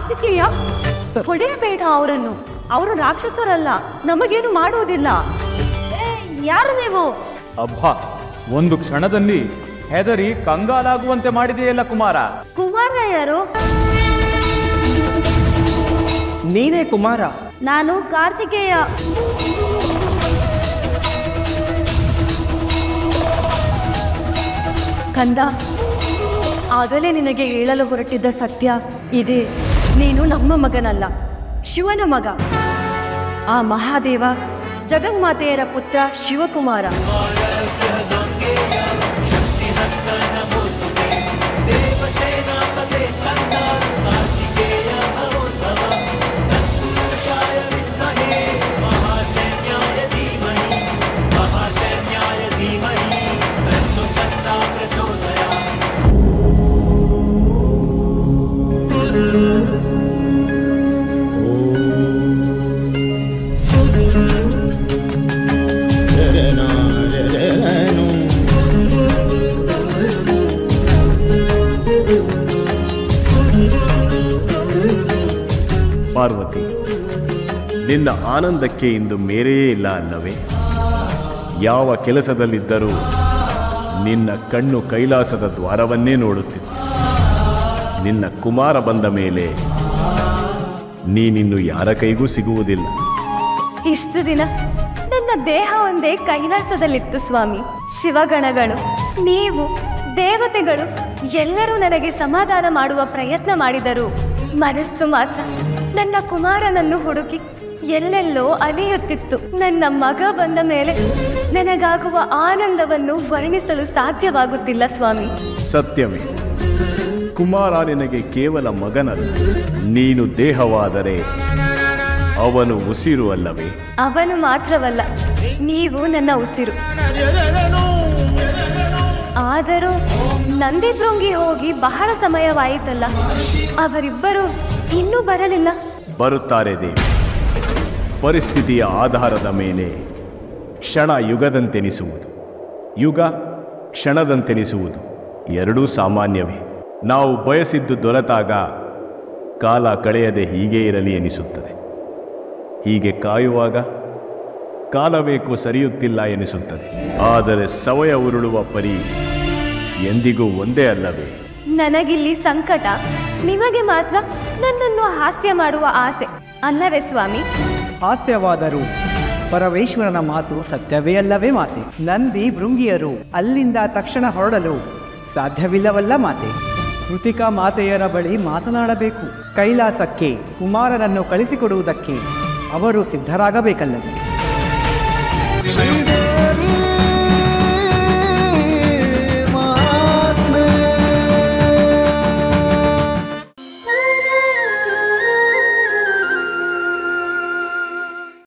ಕಾರ್ತಿಕೇಯ ಹೊಡೆಯಬೇಡ ಅವರನ್ನು ಅವರು ರಾಕ್ಷಸರಲ್ಲ ನಮಗೇನು ಮಾಡುವುದಿಲ್ಲ ಏ, ಯಾರು ನೀವು ಅಬ್ಬಾ ಒಂದು ಕ್ಷಣದಲ್ಲಿ ಹೆದರಿ ಕಂಗಾಲಾಗುವಂತೆ ಮಾಡಿದೆಯಲ್ಲ ಕುಮಾರ ಕುಮಾರ ಯಾರು ನೀನೇ ಕುಮಾರ ನಾನು ಕಾರ್ತಿಕೇಯ ಕಂದ ಆಗಲೇ ನಿನಗೆ ಹೇಳಲು ಹೊರಟಿದ್ದ ಸತ್ಯ ಇದೆ ನೀನು ನಮ್ಮ ಮಗನಲ್ಲ ಶಿವನ ಮಗ ಆ ಮಹಾದೇವ ಜಗನ್ಮಾತೆಯರ ಪುತ್ರ ಶಿವಕುಮಾರ ಪಾರ್ವತಿ ನಿನ್ನ ಆನಂದಕ್ಕೆ ಇಂದು ಮೇರೆಯೇ ಇಲ್ಲ ಅಲ್ಲವೇ ಯಾವ ಕೆಲಸದಲ್ಲಿದ್ದರೂ ನಿನ್ನ ಕಣ್ಣು ಕೈಲಾಸದ ದ್ವಾರವನ್ನೇ ನೋಡುತ್ತಿತ್ತು ನಿನ್ನ ಕುಮಾರ ಬಂದ ಮೇಲೆ ನೀನಿನ್ನು ಯಾರ ಕೈಗೂ ಸಿಗುವುದಿಲ್ಲ ಇಷ್ಟು ದಿನ ನನ್ನ ದೇಹ ಒಂದೇ ಕೈಲಾಸದಲ್ಲಿತ್ತು ಸ್ವಾಮಿ ಶಿವಗಣಗಳು ನೀವು ದೇವತೆಗಳು ಎಲ್ಲರೂ ನನಗೆ ಸಮಾಧಾನ ಮಾಡುವ ಪ್ರಯತ್ನ ಮಾಡಿದರು ಮನಸ್ಸು ಮಾತ್ರ ನನ್ನ ಕುಮಾರನನ್ನು ಹುಡುಕಿ ಎಲ್ಲೆಲ್ಲೋ ಅಲೆಯುತ್ತಿತ್ತು ನನ್ನ ಮಗ ಬಂದ ಮೇಲೆ ನನಗಾಗುವ ಆನಂದವನ್ನು ವರ್ಣಿಸಲು ಸಾಧ್ಯವಾಗುತ್ತಿಲ್ಲ ಸ್ವಾಮಿ ಸತ್ಯವೇ ಕುಮಾರ ನಿನಗೆ ಕೇವಲ ಮಗನಲ್ಲ ನೀನು ದೇಹವಾದರೆ ಅವನು ಉಸಿರು ಅಲ್ಲವೇ ಅವನು ಮಾತ್ರವಲ್ಲ ನೀವು ನನ್ನ ಉಸಿರು ಆದರೂ ನಂದಿದೃಂಗಿ ಹೋಗಿ ಬಹಳ ಸಮಯವಾಯಿತಲ್ಲ ಅವರಿಬ್ಬರು ಇನ್ನೂ ಬರಲಿಲ್ಲ ಬರುತ್ತಾರೆ ದೇವಿ ಪರಿಸ್ಥಿತಿಯ ಆಧಾರದ ಮೇಲೆ ಕ್ಷಣ ಯುಗದಂತೆನಿಸುವುದು ಯುಗ ಕ್ಷಣದಂತೆನಿಸುವುದು ಎರಡೂ ಸಾಮಾನ್ಯವೇ ನಾವು ಬಯಸಿದ್ದು ದೊರೆತಾಗ ಕಾಲ ಕಳೆಯದೆ ಹೀಗೇ ಇರಲಿ ಎನಿಸುತ್ತದೆ ಹೀಗೆ ಕಾಯುವಾಗ ಕಾಲಬೇಕು ಸರಿಯುತ್ತಿಲ್ಲ ಎನಿಸುತ್ತದೆ ಆದರೆ ಸಮಯ ಉರುಳುವ ಪರಿ ಎಂದಿಗೂ ಒಂದೇ ಅಲ್ಲವೇ ನನಗಿಲ್ಲಿ ಸಂಕಟ ನಿಮಗೆ ಮಾತ್ರ ನನ್ನನ್ನು ಹಾಸ್ಯ ಮಾಡುವ ಆಸೆ ಅಲ್ಲವೇ ಸ್ವಾಮಿ ಹಾಸ್ಯವಾದರೂ ಪರಮೇಶ್ವರನ ಮಾತು ಸತ್ಯವೇ ಅಲ್ಲವೇ ಮಾತೆ ನಂದಿ ಭೃಂಗಿಯರು ಅಲ್ಲಿಂದ ತಕ್ಷಣ ಹೊರಡಲು ಸಾಧ್ಯವಿಲ್ಲವಲ್ಲ ಮಾತೆ ಕೃತಿಕಾ ಮಾತೆಯರ ಬಳಿ ಮಾತನಾಡಬೇಕು ಕೈಲಾಸಕ್ಕೆ ಕುಮಾರನನ್ನು ಕಳಿಸಿಕೊಡುವುದಕ್ಕೆ ಅವರು ಸಿದ್ಧರಾಗಬೇಕಲ್ಲವೇ ಶ್ರೀದೇವಿ